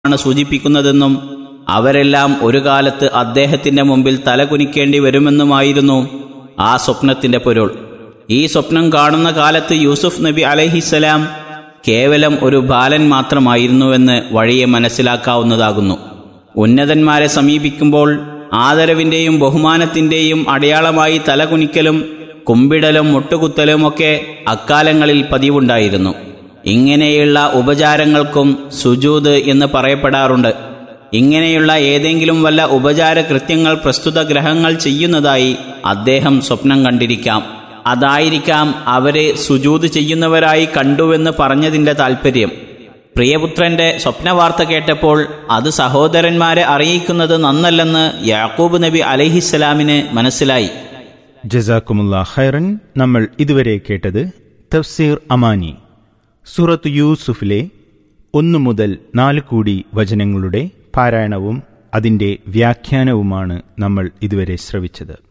ആണ് സൂചിപ്പിക്കുന്നതെന്നും അവരെല്ലാം ഒരു കാലത്ത് അദ്ദേഹത്തിന്റെ മുമ്പിൽ തലകുനിക്കേണ്ടി വരുമെന്നുമായിരുന്നു ആ സ്വപ്നത്തിന്റെ പൊരുൾ ഈ സ്വപ്നം കാണുന്ന കാലത്ത് യൂസുഫ് നബി അലഹിസലാം കേവലം ഒരു ബാലൻ മാത്രമായിരുന്നുവെന്ന് വഴിയെ മനസ്സിലാക്കാവുന്നതാകുന്നു ഉന്നതന്മാരെ സമീപിക്കുമ്പോൾ ആദരവിന്റെയും ബഹുമാനത്തിന്റെയും അടയാളമായി തലകുനിക്കലും കുമ്പിടലും മുട്ടുകുത്തലും ഒക്കെ അക്കാലങ്ങളിൽ പതിവുണ്ടായിരുന്നു ഇങ്ങനെയുള്ള ഉപചാരങ്ങൾക്കും സുജൂദ് എന്ന് പറയപ്പെടാറുണ്ട് ഇങ്ങനെയുള്ള ഏതെങ്കിലും വല്ല ഉപചാര കൃത്യങ്ങൾ പ്രസ്തുത ഗ്രഹങ്ങൾ ചെയ്യുന്നതായി അദ്ദേഹം സ്വപ്നം കണ്ടിരിക്കാം അതായിരിക്കാം അവരെ സുജൂത് ചെയ്യുന്നവരായി കണ്ടുവെന്ന് പറഞ്ഞതിൻ്റെ താൽപ്പര്യം പ്രിയപുത്രന്റെ സ്വപ്നവാർത്ത കേട്ടപ്പോൾ അത് സഹോദരന്മാരെ അറിയിക്കുന്നത് നന്നല്ലെന്ന് യാക്കൂബ് നബി അലഹിസ്സലാമിന് മനസ്സിലായി ജസാക്കുമുള്ള ഖൈറൻ നമ്മൾ ഇതുവരെ കേട്ടത് തഫ്സീർ അമാനി സൂറത്ത് യൂസുഫിലെ ഒന്നു മുതൽ നാല് കൂടി വചനങ്ങളുടെ പാരായണവും അതിൻ്റെ വ്യാഖ്യാനവുമാണ് നമ്മൾ ഇതുവരെ ശ്രവിച്ചത്